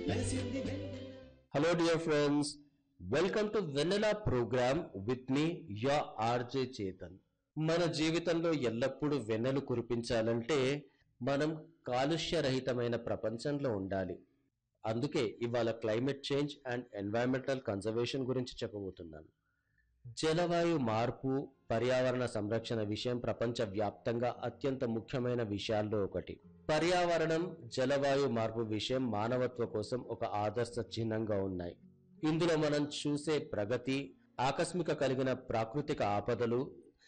Hello, dear friends. Welcome to Vanilla program with me, your RJ Chetan. మన జీవితంలో ఎల్లప్పుడూ వెన్నెలు కురిపించాలంటే మనం కాలుష్యరహితమైన ప్రపంచంలో ఉండాలి అందుకే ఇవాళ climate change and environmental conservation గురించి చెప్పబోతున్నాను జలవాయు మార్పు పర్యావరణ సంరక్షణ విషయం ప్రపంచ వ్యాప్తంగా అత్యంత ముఖ్యమైన విషయాల్లో ఒకటి పర్యావరణం జలవాయు మార్పు విషయం మానవత్వ కోసం ఒక ఆదర్శ చిహ్నంగా ఉన్నాయి ఇందులో మనం చూసే ప్రగతి ఆకస్మిక కలిగిన ప్రాకృతిక ఆపదలు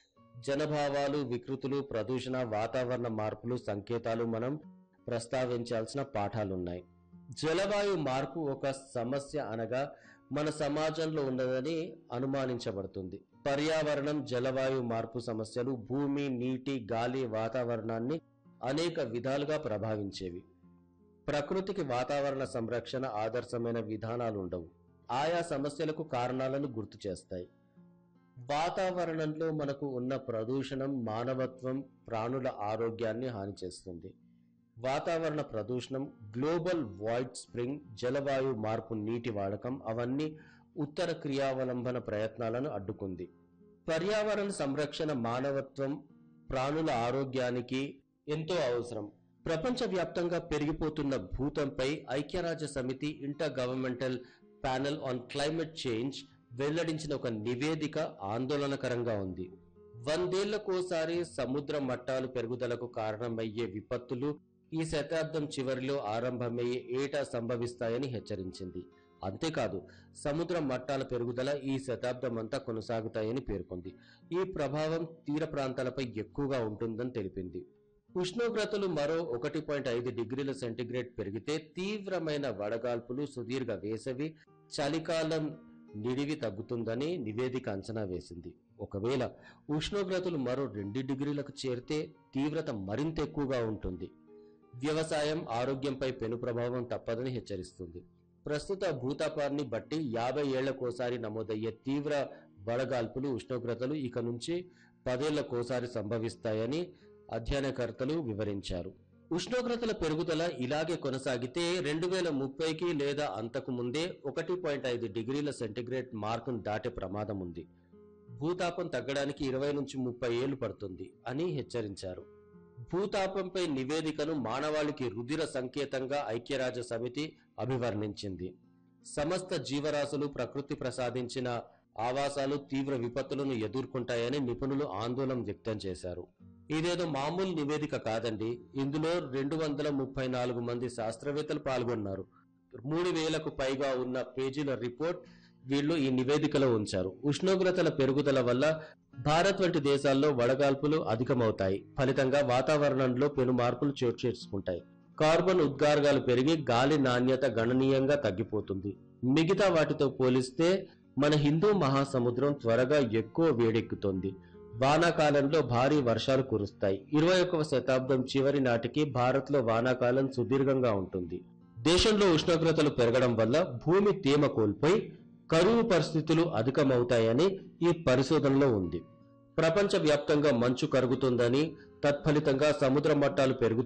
జనభావాలు వికృతులు ప్రదూషణ వాతావరణ మార్పులు సంకేతాలు మనం ప్రస్తావించాల్సిన పాఠాలున్నాయి జలవాయు మార్పు ఒక సమస్య అనగా మన సమాజంలో ఉన్నదని అనుమానించబడుతుంది పర్యావరణం జలవాయు మార్పు సమస్యలు భూమి నీటి గాలి వాతావరణాన్ని అనేక విధాలుగా ప్రభావించేవి ప్రకృతికి వాతావరణ సంరక్షణ ఆదర్శమైన విధానాలు ఉండవు ఆయా సమస్యలకు కారణాలను గుర్తు చేస్తాయి వాతావరణంలో మనకు ఉన్న ప్రదూషణం మానవత్వం ప్రాణుల ఆరోగ్యాన్ని హాని చేస్తుంది వాతావరణ ప్రదూషణం గ్లోబల్ వాయిడ్ స్ప్రింగ్ జలవాయు మార్పు నీటి వాడకం అవన్నీ ఉత్తర క్రియావలంబన ప్రయత్నాలను అడ్డుకుంది పర్యావరణ సంరక్షణ మానవత్వం ప్రాణుల ఆరోగ్యానికి ఎంతో అవసరం ప్రపంచవ్యాప్తంగా పెరిగిపోతున్న భూతంపై ఐక్యరాజ్య సమితి intergovernmental panel on climate change వెల్లడించిన ఒక నివేదిక ఆందోళనకరంగా ఉంది వందేళ్లకోసారి సముద్ర మట్టాలు పెరుగుదలకు కారణమయ్యే విపత్తులు ఈ శతాబ్దం చివరిలో ఆరంభమయ్యే ఏటా సంభవిస్తాయని హెచ్చరించింది అంతేకాదు సముద్ర మట్టాల పెరుగుదల ఈ శతాబ్దం అంతా కొనసాగుతాయని పేర్కొంది ఈ ప్రభావం తీర ప్రాంతాలపై ఎక్కువగా ఉంటుందని తెలిపింది ఉష్ణోగ్రతలు మరో ఒకటి పాయింట్ ఐదు డిగ్రీల సెంటీగ్రేడ్ పెరిగితే తీవ్రమైన వడగాల్పులు సుదీర్ఘ వేసవి చలికాలం నిడివి తగ్గుతుందని నివేదిక అంచనా వేసింది ఒకవేళ ఉష్ణోగ్రతలు మరో రెండు డిగ్రీలకు చేరితే తీవ్రత మరింత ఎక్కువగా ఉంటుంది వ్యవసాయం ఆరోగ్యంపై పెను ప్రభావం తప్పదని హెచ్చరిస్తుంది ప్రస్తుత భూతాపాన్ని బట్టి యాభై ఏళ్లకోసారి నమోదయ్యే తీవ్ర వడగాల్పులు ఉష్ణోగ్రతలు ఇక నుంచి పదేళ్లకోసారి సంభవిస్తాయని అధ్యయనకర్తలు వివరించారు ఉష్ణోగ్రతల పెరుగుదల ఇలాగే కొనసాగితే రెండు వేల ముప్పైకి లేదా అంతకు ముందే ఒకటి పాయింట్ ఐదు డిగ్రీల సెంటీగ్రేడ్ మార్కును దాటే ప్రమాదం ఉంది భూతాపం తగ్గడానికి ఇరవై నుంచి ముప్పై ఏళ్లు పడుతుంది అని హెచ్చరించారు భూతాపంపై నివేదికను మానవాళికి రుధిర సంకేతంగా ఐక్యరాజ్య సమితి అభివర్ణించింది సమస్త జీవరాశులు ప్రకృతి ప్రసాదించిన ఆవాసాలు తీవ్ర విపత్తులను ఎదుర్కొంటాయని నిపుణులు ఆందోళన వ్యక్తం చేశారు ఇదేదో మామూలు నివేదిక కాదండి ఇందులో రెండు వందల ముప్పై నాలుగు మంది శాస్త్రవేత్తలు పాల్గొన్నారు మూడు వేలకు పైగా ఉన్న పేజీల రిపోర్ట్ వీళ్ళు ఈ నివేదికలో ఉంచారు ఉష్ణోగ్రతల పెరుగుదల వల్ల భారత్ వంటి దేశాల్లో వడగాల్పులు అధికమవుతాయి ఫలితంగా వాతావరణంలో పెను మార్పులు చోటు చేసుకుంటాయి కార్బన్ ఉద్గారాలు పెరిగి గాలి నాణ్యత గణనీయంగా తగ్గిపోతుంది మిగతా వాటితో పోలిస్తే మన హిందూ మహాసముద్రం త్వరగా ఎక్కువ వేడెక్కుతోంది వానాకాలంలో భారీ వర్షాలు కురుస్తాయి ఇరవై ఒకవ శతాబ్దం చివరి నాటికి భారత్లో వానాకాలం సుదీర్ఘంగా ఉంటుంది దేశంలో ఉష్ణోగ్రతలు పెరగడం వల్ల భూమి తేమ కోల్పోయి కరువు పరిస్థితులు అధికమవుతాయని ఈ పరిశోధనలో ఉంది ప్రపంచ వ్యాప్తంగా మంచు కరుగుతుందని తత్ఫలితంగా సముద్ర మట్టాలు పెరుగు